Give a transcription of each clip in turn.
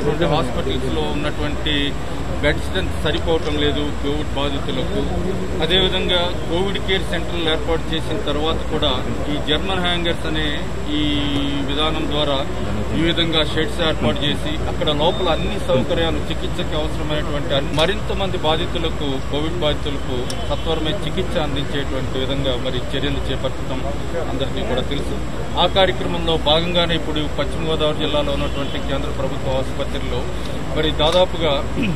ఉన్నటువంటి హాస్పిటల్స్ లో ఉన్నటువంటి బెడ్ స్ట్రెంత్ సరిపోవటం లేదు కోవిడ్ బాధితులకు అదేవిధంగా కోవిడ్ కేర్ సెంటర్లు ఏర్పాటు చేసిన తర్వాత కూడా ఈ జర్మన్ హ్యాంగర్స్ అనే ఈ విధానం ద్వారా ఈ విధంగా షెడ్స్ ఏర్పాటు చేసి అక్కడ లోపల అన్ని సౌకర్యాలు చికిత్సకి అవసరమైనటువంటి అన్ని- మరింత మంది బాధితులకు కోవిడ్ బాధితులకు సత్వరమే చికిత్స అందించేటువంటి విధంగా మరి చర్యలు చేపట్టడం అందరికీ కూడా తెలుసు ఆ కార్యక్రమంలో భాగంగానే ఇప్పుడు పశ్చిమ గోదావరి జిల్లాలో ఉన్నటువంటి కేంద్ర ప్రభుత్వ ఆసుపత్రిలో మరి దాదాపుగా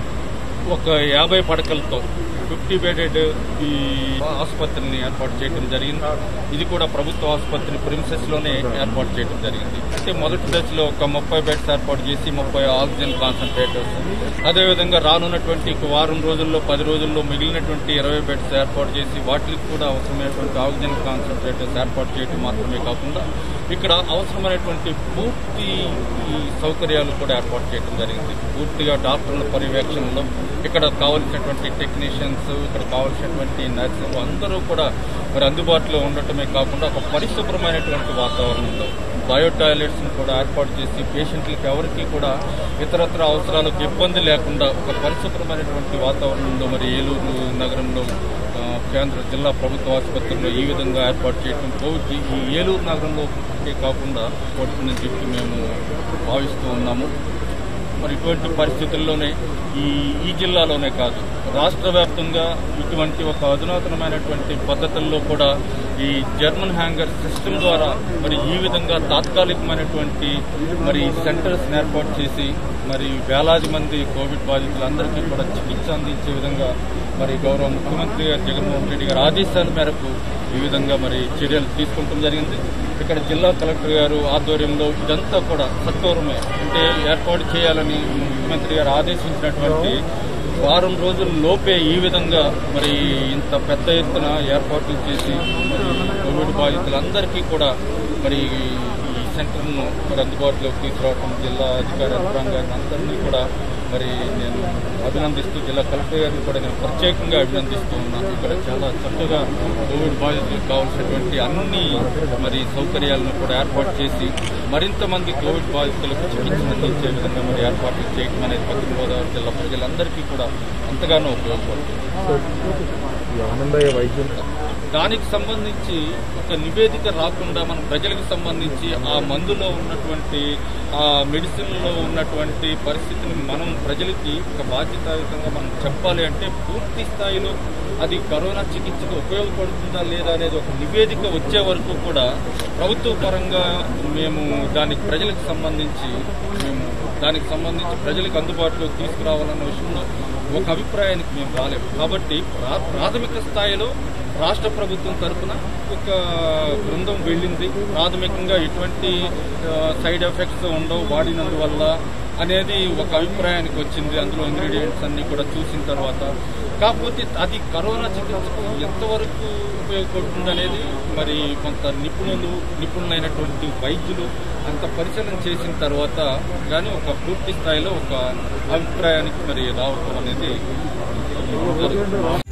ఒక యాభై పడకలతో ఫిఫ్టీ బెడెడ్ ఈ ఆసుపత్రిని ఏర్పాటు చేయడం జరిగింది ఇది కూడా ప్రభుత్వ ఆసుపత్రి ప్రిన్సెస్ లోనే ఏర్పాటు చేయడం జరిగింది అంటే మొదటి దశలో ఒక ముప్పై బెడ్స్ ఏర్పాటు చేసి ముప్పై ఆక్సిజన్ కాన్సన్ట్రేటర్స్ అదేవిధంగా రానున్నటువంటి ఒక వారం రోజుల్లో పది రోజుల్లో మిగిలినటువంటి ఇరవై బెడ్స్ ఏర్పాటు చేసి వాటికి కూడా అవసరమైనటువంటి ఆక్సిజన్ కాన్సన్ట్రేటర్స్ ఏర్పాటు చేయడం మాత్రమే కాకుండా ఇక్కడ అవసరమైనటువంటి పూర్తి ఈ సౌకర్యాలు కూడా ఏర్పాటు చేయడం జరిగింది పూర్తిగా డాక్టర్ల పర్యవేక్షణలో ఇక్కడ కావలసినటువంటి టెక్నీషియన్స్ ఇక్కడ కావలసినటువంటి నర్సులు అందరూ కూడా మరి అందుబాటులో ఉండటమే కాకుండా ఒక పరిశుభ్రమైనటువంటి వాతావరణంలో బయో టాయిలెట్స్ కూడా ఏర్పాటు చేసి పేషెంట్లకు ఎవరికి కూడా ఇతరత్ర అవసరాలకు ఇబ్బంది లేకుండా ఒక పరిశుభ్రమైనటువంటి వాతావరణంలో మరి ఏలూరు నగరంలో ఆ, కేంద్ర జిల్లా ప్రభుత్వ ఆసుపత్రిలో ఈ విధంగా ఏర్పాటు చేయడం కోవిడ్ ఈ ఏలూరు నగరంలో ఒకటే కాకుండా పడుతుందని చెప్పి మేము భావిస్తూ ఉన్నాము మరి ఇటువంటి పరిస్థితుల్లోనే ఈ ఈ జిల్లాలోనే కాదు రాష్ట్ర వ్యాప్తంగా ఇటువంటి ఒక అధునాతనమైనటువంటి పద్ధతుల్లో కూడా ఈ జర్మన్ హ్యాంగర్ సిస్టమ్ ద్వారా మరి ఈ విధంగా తాత్కాలికమైనటువంటి మరి సెంటర్స్ ఏర్పాటు చేసి మరి వేలాది మంది కోవిడ్ బాధితులందరికీ కూడా చికిత్స అందించే విధంగా మరి గౌరవ ముఖ్యమంత్రి గారు జగన్మోహన్ రెడ్డి గారి ఆదేశాల మేరకు ఈ విధంగా మరి చర్యలు తీసుకుంటం జరిగింది ఇక్కడ జిల్లా కలెక్టర్ గారు ఆధ్వర్యంలో ఇదంతా కూడా సత్వరమే అంటే ఏర్పాటు చేయాలని ముఖ్యమంత్రి గారు ఆదేశించినటువంటి వారం రోజుల లోపే ఈ విధంగా మరి ఇంత పెద్ద ఎత్తున ఏర్పాట్లు చేసి మరి కోవిడ్ బాధితులందరికీ కూడా మరి ఈ సెంటర్ను మరి అందుబాటులోకి తీసుకురావడం జిల్లా అధికార యంత్రాంగాన్ని అందరినీ కూడా మరి నేను అభినందిస్తూ జిల్లా కలెక్టర్ గారిని కూడా నేను ప్రత్యేకంగా అభినందిస్తూ ఉన్నాను ఇక్కడ చాలా చక్కగా కోవిడ్ బాధితులకు కావాల్సినటువంటి అన్ని మరి సౌకర్యాలను కూడా ఏర్పాటు చేసి మరింత మంది కోవిడ్ బాధితులకు చికిత్స అందించే విధంగా మరి ఏర్పాట్లు చేయడం అనేది పశ్చిమ గోదావరి జిల్లా ప్రజలందరికీ కూడా ఎంతగానో ఉపయోగపడుతుంది ఈ ఆనందయ్య వైద్యం దానికి సంబంధించి ఒక నివేదిక రాకుండా మన ప్రజలకు సంబంధించి ఆ మందులో ఉన్నటువంటి ఆ మెడిసిన్లో ఉన్నటువంటి పరిస్థితిని మనం ప్రజలకి ఒక బాధ్యతాయుతంగా మనం చెప్పాలి అంటే పూర్తి స్థాయిలో అది కరోనా చికిత్సకు ఉపయోగపడుతుందా లేదా అనేది ఒక నివేదిక వచ్చే వరకు కూడా ప్రభుత్వ పరంగా మేము దానికి ప్రజలకు సంబంధించి మేము దానికి సంబంధించి ప్రజలకు అందుబాటులోకి తీసుకురావాలన్న విషయంలో ఒక అభిప్రాయానికి మేము రాలేము కాబట్టి ప్రా- ప్రాథమిక స్థాయిలో రాష్ట్ర ప్రభుత్వం తరఫున ఒక బృందం వెళ్ళింది ప్రాథమికంగా ఎటువంటి ఆ, సైడ్ ఎఫెక్ట్స్ ఉండవు వాడినందువల్ల అనేది ఒక అభిప్రాయానికి వచ్చింది అందులో ఇంగ్రీడియంట్స్ అన్ని కూడా చూసిన తర్వాత కాకపోతే అది కరోనా చికిత్సకు ఎంతవరకు ఉపయోగపడుతుంది అనేది మరి కొంత నిపుణులు నిపుణులైనటువంటి వైద్యులు అంత పరిశీలన చేసిన తర్వాత కానీ ఒక పూర్తి స్థాయిలో ఒక అభిప్రాయానికి మరి రావటం అనేది జరుగుతుంది